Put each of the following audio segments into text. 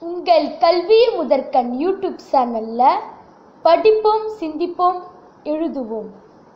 உங்கள் கல்வி முதற்கண் யூடியூப் சேனல்ல படிப்போம் சிந்திப்போம் எழுதுவோம்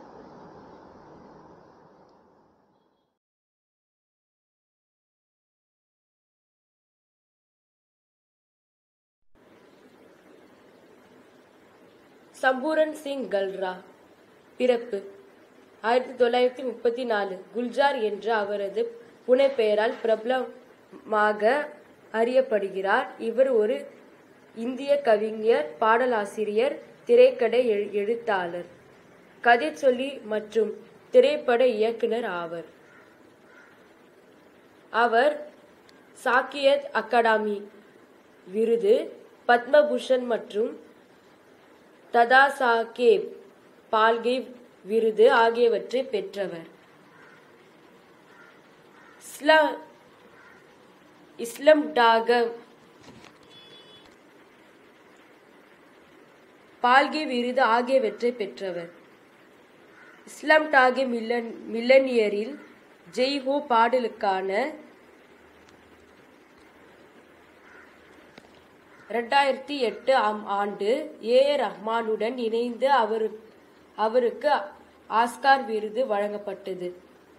சம்பூரன் சிங் கல்ரா பிறப்பு ஆயிரத்தி தொள்ளாயிரத்தி முப்பத்தி நாலு குல்ஜார் என்ற அவரது புனைப்பெயரால் பிரபலமாக அறியப்படுகிறார் இவர் ஒரு இந்திய கவிஞர் பாடலாசிரியர் திரைக்கதை எழு- எழுத்தாளர் கதைச்சொல்லி மற்றும் திரைப்பட இயக்குனர் ஆவர் அவர் சாக்கியத் அகாடமி விருது பத்மபூஷன் மற்றும் ததாசாகேப் பால்கே விருது ஆகியவற்றை பெற்றவர் இஸ்லா இஸ்லம் டாக பால்கே விருது ஆகியவற்றை பெற்றவர் இஸ்லாம் டாகே மில்லன் மில்லனியரில் ஜெய் ஹோ பாடலுக்கான ரெண்டாயிரத்தி எட்டு ஆம் ஆண்டு ஏ ஏ ரஹ்மானுடன் இணைந்து அவரு அவருக்கு ஆஸ்கார் விருது வழங்கப்பட்டது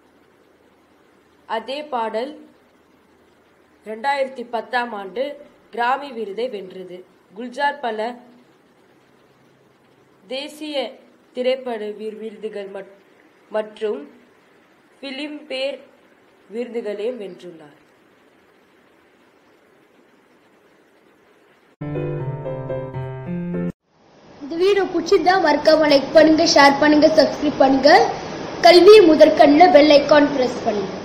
அதே பாடல் ரெண்டாயிரத்தி பத்தாம் ஆண்டு கிராமி விருதை வென்றது குல்ஜார் பல தேசிய திரைப்பட விரு- விருதுகள் மட்- மற்றும் பிலிம்பேர் விருதுகளையும் வென்றுள்ளார் இந்த வீடியோ பிடிச்சிருந்தா மறக்காம லைக் பண்ணுங்க ஷேர் பண்ணுங்க சப்ஸ்கிரைப் பண்ணுங்க கல்வி முதற்கண்ணில் பெல் ஐக்கான் பிரஸ் பண்ணுங்க